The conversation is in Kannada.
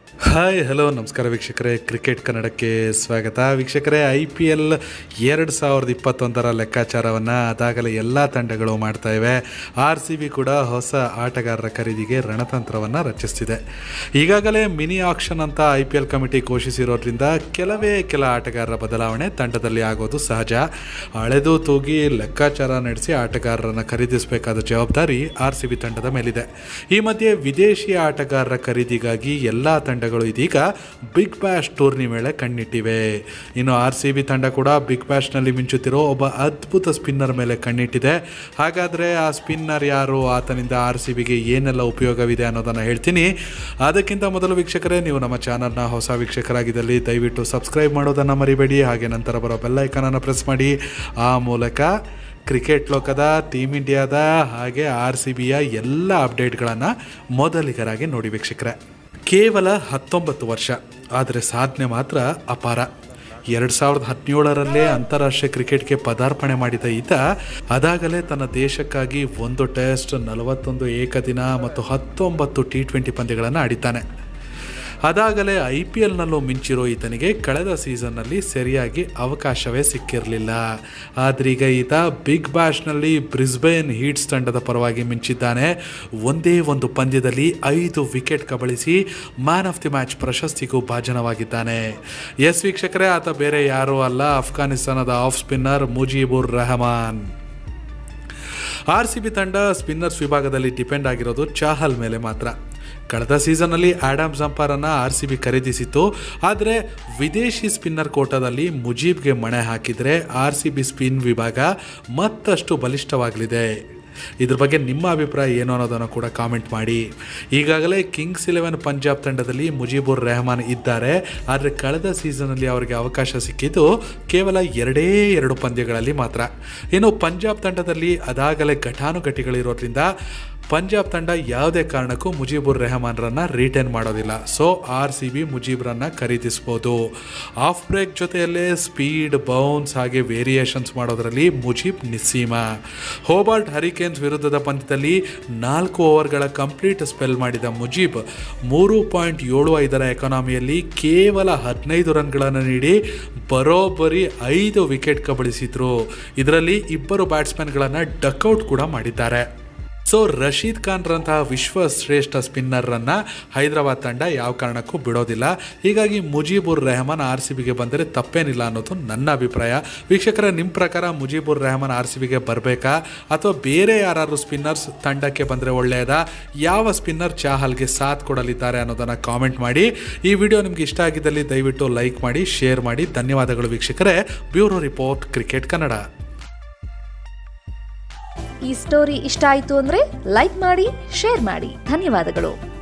ಹಾಯ್ ಹಲೋ ನಮಸ್ಕಾರ ವೀಕ್ಷಕರೇ ಕ್ರಿಕೆಟ್ ಕನ್ನಡಕ್ಕೆ ಸ್ವಾಗತ ವೀಕ್ಷಕರೇ ಐ ಪಿ ಎಲ್ ಎರಡು ಸಾವಿರದ ಇಪ್ಪತ್ತೊಂದರ ಲೆಕ್ಕಾಚಾರವನ್ನು ಅದಾಗಲೇ ಎಲ್ಲ ತಂಡಗಳು ಮಾಡ್ತಾ ಇವೆ ಆರ್ ಸಿ ಬಿ ಕೂಡ ಹೊಸ ಆಟಗಾರರ ಖರೀದಿಗೆ ರಣತಂತ್ರವನ್ನು ರಚಿಸ್ತಿದೆ ಈಗಾಗಲೇ ಮಿನಿ ಆಕ್ಷನ್ ಅಂತ ಐ ಪಿ ಎಲ್ ಕಮಿಟಿ ಘೋಷಿಸಿರೋದ್ರಿಂದ ಕೆಲವೇ ಕೆಲ ಆಟಗಾರರ ಬದಲಾವಣೆ ತಂಡದಲ್ಲಿ ಆಗೋದು ಸಹಜ ಹಳೆದು ತೂಗಿ ಲೆಕ್ಕಾಚಾರ ನಡೆಸಿ ಆಟಗಾರರನ್ನು ಖರೀದಿಸಬೇಕಾದ ಜವಾಬ್ದಾರಿ ಆರ್ ಸಿ ಬಿ ತಂಡದ ಮೇಲಿದೆ ಈ ಮಧ್ಯೆ ವಿದೇಶಿ ಆಟಗಾರರ ಖರೀದಿಗಾಗಿ ಎಲ್ಲ ತಂಡಗಳು ಇದೀಗ ಬಿಗ್ ಬ್ಯಾಶ್ ಟೂರ್ನಿ ಮೇಲೆ ಕಣ್ಣಿಟ್ಟಿವೆ ಇನ್ನು ಆರ್ ಸಿ ಬಿ ತಂಡ ಕೂಡ ಬಿಗ್ ಬ್ಯಾಶ್ನಲ್ಲಿ ಮಿಂಚುತ್ತಿರೋ ಒಬ್ಬ ಅದ್ಭುತ ಸ್ಪಿನ್ನರ್ ಮೇಲೆ ಕಣ್ಣಿಟ್ಟಿದೆ ಹಾಗಾದರೆ ಆ ಸ್ಪಿನ್ನರ್ ಯಾರು ಆತನಿಂದ ಆರ್ ಸಿ ಬಿಗೆ ಏನೆಲ್ಲ ಉಪಯೋಗವಿದೆ ಅನ್ನೋದನ್ನು ಹೇಳ್ತೀನಿ ಅದಕ್ಕಿಂತ ಮೊದಲು ವೀಕ್ಷಕರೇ ನೀವು ನಮ್ಮ ಚಾನಲ್ನ ಹೊಸ ವೀಕ್ಷಕರಾಗಿದ್ದಲ್ಲಿ ದಯವಿಟ್ಟು ಸಬ್ಸ್ಕ್ರೈಬ್ ಮಾಡೋದನ್ನು ಮರಿಬೇಡಿ ಹಾಗೆ ನಂತರ ಬರೋ ಬೆಲ್ಲೈಕನನ್ನು ಪ್ರೆಸ್ ಮಾಡಿ ಆ ಮೂಲಕ ಕ್ರಿಕೆಟ್ ಲೋಕದ ಟೀಮ್ ಇಂಡಿಯಾದ ಹಾಗೆ ಆರ್ ಸಿ ಬಿಯ ಎಲ್ಲ ಅಪ್ಡೇಟ್ಗಳನ್ನು ಮೊದಲಿಗರಾಗಿ ನೋಡಿ ವೀಕ್ಷಕರೇ ಕೇವಲ ಹತ್ತೊಂಬತ್ತು ವರ್ಷ ಆದರೆ ಸಾಧನೆ ಮಾತ್ರ ಅಪಾರ ಎರಡು ಸಾವಿರದ ಹದಿನೇಳರಲ್ಲೇ ಅಂತಾರಾಷ್ಟ್ರೀಯ ಕ್ರಿಕೆಟ್ಗೆ ಪದಾರ್ಪಣೆ ಮಾಡಿದ ಈತ ಅದಾಗಲೇ ತನ್ನ ದೇಶಕ್ಕಾಗಿ ಒಂದು ಟೆಸ್ಟ್ ನಲವತ್ತೊಂದು ಏಕದಿನ ಮತ್ತು ಹತ್ತೊಂಬತ್ತು ಟಿ ಟ್ವೆಂಟಿ ಪಂದ್ಯಗಳನ್ನು ಆಡಿದ್ದಾನೆ ಅದಾಗಲೇ ಐ ಪಿ ಎಲ್ನಲ್ಲೂ ಮಿಂಚಿರೋ ಈತನಿಗೆ ಕಳೆದ ಸೀಸನ್ನಲ್ಲಿ ಸರಿಯಾಗಿ ಅವಕಾಶವೇ ಸಿಕ್ಕಿರಲಿಲ್ಲ ಆದ್ರೀಗ ಈತ ಬಿಗ್ ಬ್ಯಾಶ್ನಲ್ಲಿ ಬ್ರಿಸ್ಬೇನ್ ಹೀಟ್ಸ್ ತಂಡದ ಪರವಾಗಿ ಮಿಂಚಿದ್ದಾನೆ ಒಂದೇ ಒಂದು ಪಂದ್ಯದಲ್ಲಿ ಐದು ವಿಕೆಟ್ ಕಬಳಿಸಿ ಮ್ಯಾನ್ ಆಫ್ ದಿ ಮ್ಯಾಚ್ ಪ್ರಶಸ್ತಿಗೂ ಭಾಜನವಾಗಿದ್ದಾನೆ ಎಸ್ ವೀಕ್ಷಕರೇ ಆತ ಬೇರೆ ಯಾರೂ ಅಲ್ಲ ಅಫ್ಘಾನಿಸ್ತಾನದ off spinner Mujeebur Rahman R C B ತಂಡ ಸ್ಪಿನ್ನರ್ಸ್ ವಿಭಾಗದಲ್ಲಿ ಡಿಪೆಂಡ್ ಆಗಿರೋದು ಚಾಹಲ್ ಮೇಲೆ ಮಾತ್ರ ಕಳೆದ ಸೀಸನ್ನಲ್ಲಿ ಆಡಮ್ ಜಂಪಾರನ್ನು ಆರ್ ಸಿ ಬಿ ಖರೀದಿಸಿತ್ತು ಆದರೆ ವಿದೇಶಿ ಸ್ಪಿನ್ನರ್ ಕೋಟಾದಲ್ಲಿ ಮುಜೀಬ್ಗೆ ಮಣೆ ಹಾಕಿದರೆ ಆರ್ ಸಿ ಬಿ ಸ್ಪಿನ್ ವಿಭಾಗ ಮತ್ತಷ್ಟು ಬಲಿಷ್ಠವಾಗಲಿದೆ ಇದ್ರ ಬಗ್ಗೆ ನಿಮ್ಮ ಅಭಿಪ್ರಾಯ ಏನು ಅನ್ನೋದನ್ನು ಕೂಡ ಕಾಮೆಂಟ್ ಮಾಡಿ ಈಗಾಗಲೇ ಕಿಂಗ್ಸ್ ಇಲೆವೆನ್ ಪಂಜಾಬ್ ತಂಡದಲ್ಲಿ ಮುಜೀಬುರ್ ರೆಹಮಾನ್ ಇದ್ದಾರೆ ಆದರೆ ಕಳೆದ ಸೀಸನಲ್ಲಿ ಅವರಿಗೆ ಅವಕಾಶ ಸಿಕ್ಕಿದ್ದು ಕೇವಲ ಎರಡೇ ಎರಡು ಪಂದ್ಯಗಳಲ್ಲಿ ಮಾತ್ರ ಇನ್ನು ಪಂಜಾಬ್ ತಂಡದಲ್ಲಿ ಅದಾಗಲೇ ಘಟಾನುಘಟಿಗಳಿರೋದ್ರಿಂದ ಪಂಜಾಬ್ ತಂಡ ಯಾವುದೇ ಕಾರಣಕ್ಕೂ ಮುಜೀಬುರ್ ರೆಹಮಾನ್ರನ್ನ ರಿಟೈನ್ ಮಾಡೋದಿಲ್ಲ ಸೊ ಆರ್ ಸಿ ಬಿ ಮುಜೀಬ್ರನ್ನ ಖರೀದಿಸ್ಬೋದು ಆಫ್ ಬ್ರೇಕ್ ಜೊತೆಯಲ್ಲೇ ಸ್ಪೀಡ್ ಬೌನ್ಸ್ ಹಾಗೆ ವೇರಿಯೇಷನ್ಸ್ ಮಾಡೋದರಲ್ಲಿ ಮುಜೀಬ್ ನಿಸ್ಸೀಮ ಹೋಬಾರ್ಟ್ ಹರಿಕೇನ್ಸ್ ವಿರುದ್ಧದ ಪಂದ್ಯದಲ್ಲಿ ನಾಲ್ಕು ಓವರ್ಗಳ ಕಂಪ್ಲೀಟ್ ಸ್ಪೆಲ್ ಮಾಡಿದ ಮುಜೀಬ್ ಮೂರು ಪಾಯಿಂಟ್ ಏಳು ಐದರ ಎಕಾನಮಿಯಲ್ಲಿ ಕೇವಲ ಹದಿನೈದು ರನ್ಗಳನ್ನು ನೀಡಿ ಬರೋಬ್ಬರಿ ಐದು ವಿಕೆಟ್ ಕಬಳಿಸಿದ್ರು ಇದರಲ್ಲಿ ಇಬ್ಬರು ಬ್ಯಾಟ್ಸ್ಮನ್ಗಳನ್ನು ಡಕ್ಔಟ್ ಕೂಡ ಮಾಡಿದ್ದಾರೆ ಸೊ ರಶೀದ್ ಖಾನ್ರಂತಹ ವಿಶ್ವ ಶ್ರೇಷ್ಠ ಸ್ಪಿನ್ನರನ್ನು ಹೈದರಾಬಾದ್ ತಂಡ ಯಾವ ಕಾರಣಕ್ಕೂ ಬಿಡೋದಿಲ್ಲ ಹೀಗಾಗಿ ಮುಜೀಬುರ್ ರೆಹಮಾನ್ ಆರ್ ಸಿ ಬಿಗೆ ಬಂದರೆ ತಪ್ಪೇನಿಲ್ಲ ಅನ್ನೋದು ನನ್ನ ಅಭಿಪ್ರಾಯ ವೀಕ್ಷಕರ ನಿಮ್ಮ ಪ್ರಕಾರ ಮುಜೀಬುರ್ ರೆಹಮಾನ್ ಆರ್ ಸಿ ಬಿಗೆ ಬರಬೇಕಾ ಅಥವಾ ಬೇರೆ ಯಾರಾದರೂ ಸ್ಪಿನ್ನರ್ಸ್ ತಂಡಕ್ಕೆ ಬಂದರೆ ಒಳ್ಳೆಯದಾ ಯಾವ ಸ್ಪಿನ್ನರ್ ಚಾಹಲ್ಗೆ ಸಾಥ್ ಕೊಡಲಿದ್ದಾರೆ ಅನ್ನೋದನ್ನು ಕಾಮೆಂಟ್ ಮಾಡಿ ಈ ವಿಡಿಯೋ ನಿಮ್ಗೆ ಇಷ್ಟ ಆಗಿದ್ದಲ್ಲಿ ದಯವಿಟ್ಟು ಲೈಕ್ ಮಾಡಿ ಶೇರ್ ಮಾಡಿ ಧನ್ಯವಾದಗಳು ವೀಕ್ಷಕರೇ ಬ್ಯೂರೋ ರಿಪೋರ್ಟ್ ಕ್ರಿಕೆಟ್ ಕನ್ನಡ ಈ ಸ್ಟೋರಿ ಇಷ್ಟ ಆಯಿತು ಅಂದರೆ ಲೈಕ್ ಮಾಡಿ ಶೇರ್ ಮಾಡಿ ಧನ್ಯವಾದಗಳು